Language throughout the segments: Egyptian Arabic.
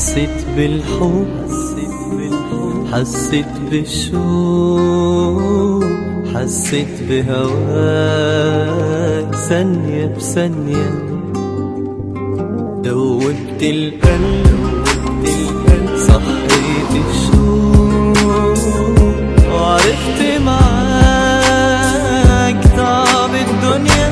حسيت بالحب حسيت بالشوق حسيت بهواك ثانية بثانية دوبت القلب صحيت الشوق وعرفت معاك تعب الدنيا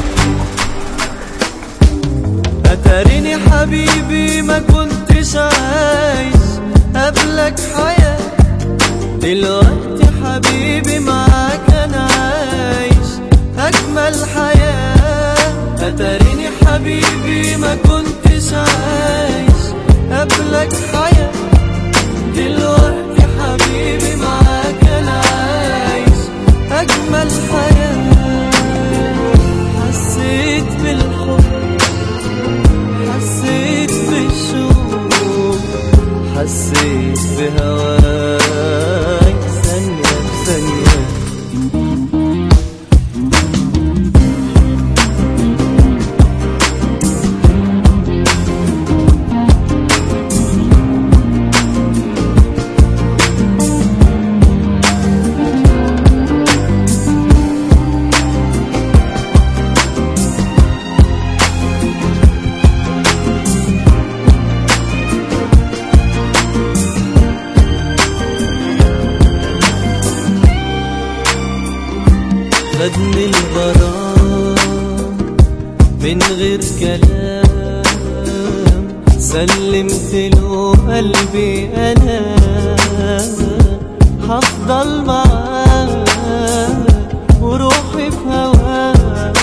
أتاريني حبيبي ما كنتش عايش قبلك حياة دلوقتي حبيبي معاك أنا عايش أجمل حياة أتاريني حبيبي ما كنتش عايش قبلك حياة دلوقتي حبيبي معاك أنا عايش أجمل حياة حسيت بالحب حسيت بالشوق حسيت بهواك ثانية بثانية خدني الغرام من غير كلام سلمت له قلبي انا هفضل معاك وروحي في هواك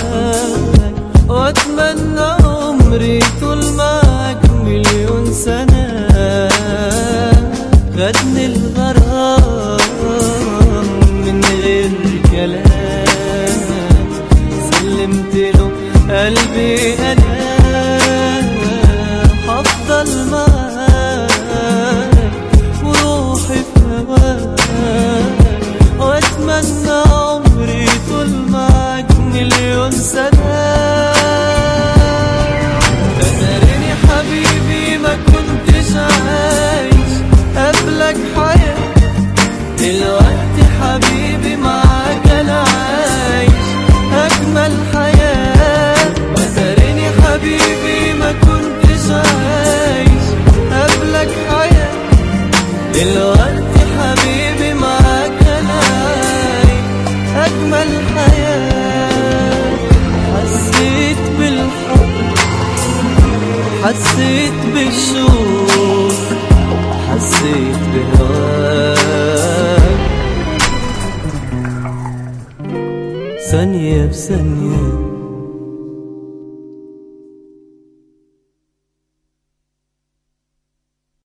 واتمنى عمري طول معاك مليون سنة خدني الغرام من غير كلام سلمت له قلبي انا هفضل معاك وروحي في هواك واتمنى عمري طول معاك مليون سنة تدريني حبيبي ما كنتش عايش قبلك حياة دلوقتي حبيبي معاك انا عايش اجمل حياة وتريني حبيبي ما كنتش عايش قبلك حياة دلوقتي حبيبي معاك انا عايش اجمل حياة حسيت بالحب حسيت بالشوق حسيت بهواك ثانية بثانية